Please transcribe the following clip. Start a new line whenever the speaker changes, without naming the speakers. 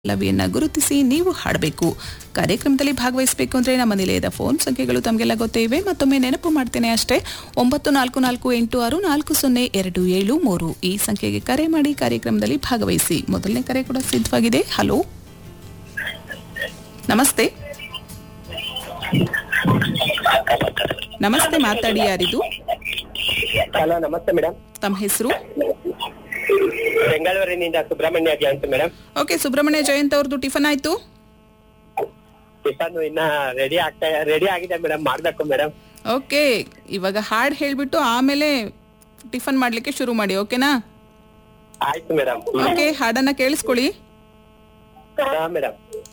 ಲವಿಯನ್ನ ಗುರುತಿಸಿ ನೀವು ಹಾಡಬೇಕು ಕಾರ್ಯಕ್ರಮದಲ್ಲಿ ಭಾಗವಹಿಸಬೇಕು ಅಂದ್ರೆ ನಮ್ಮ ನಿಲಯದ ಫೋನ್ ಸಂಖ್ಯೆಗಳು ತಮಗೆಲ್ಲ ಗೊತ್ತೇ ಇವೆ ಮತ್ತೊಮ್ಮೆ ನೆನಪು ಮಾಡ್ತೇನೆ ಅಷ್ಟೇ ಒಂಬತ್ತು ನಾಲ್ಕು ನಾಲ್ಕು ಎಂಟು ಆರು ನಾಲ್ಕು ಸೊನ್ನೆ ಎರಡು ಏಳು ಮೂರು ಈ ಸಂಖ್ಯೆಗೆ ಕರೆ ಮಾಡಿ ಕಾರ್ಯಕ್ರಮದಲ್ಲಿ ಭಾಗವಹಿಸಿ ಮೊದಲನೇ ಕರೆ ಕೂಡ ಸಿದ್ಧವಾಗಿದೆ ಹಲೋ ನಮಸ್ತೆ ನಮಸ್ತೆ ಮಾತಾಡಿ ಯಾರಿದು
ಹಲೋ ನಮಸ್ತೆ ಮೇಡಮ್
ತಮ್ಮ ಹೆಸರು
ಬೆಂಗಳೂರಿನಿಂದ ಸುಬ್ರಹ್ಮಣ್ಯ ಅಂತ ಮೇಡಮ್
ಓಕೆ ಸುಬ್ರಹ್ಮಣ್ಯ ಜಯಂತ್ ಅವ್ರದ್ದು ಟಿಫನ್ ಆಯ್ತು
ಟಿಫನ್ ಇನ್ನ ರೆಡಿ ಆಗ್ತಾ ರೆಡಿ ಆಗಿದೆ ಮೇಡಮ್ ಮಾಡ್ಬೇಕು ಮೇಡಮ್
ಓಕೆ ಇವಾಗ ಹಾಡ್ ಹೇಳ್ಬಿಟ್ಟು ಆಮೇಲೆ ಟಿಫನ್ ಮಾಡ್ಲಿಕ್ಕೆ ಶುರು ಮಾಡಿ ಓಕೆನಾ
ಆಯ್ತು ಮೇಡಮ್
ಓಕೆ ಹಾಡನ್ನ ಕೇಳಿಸ್ಕೊಳ್ಳಿ
ಹಾ ಮೇಡಮ್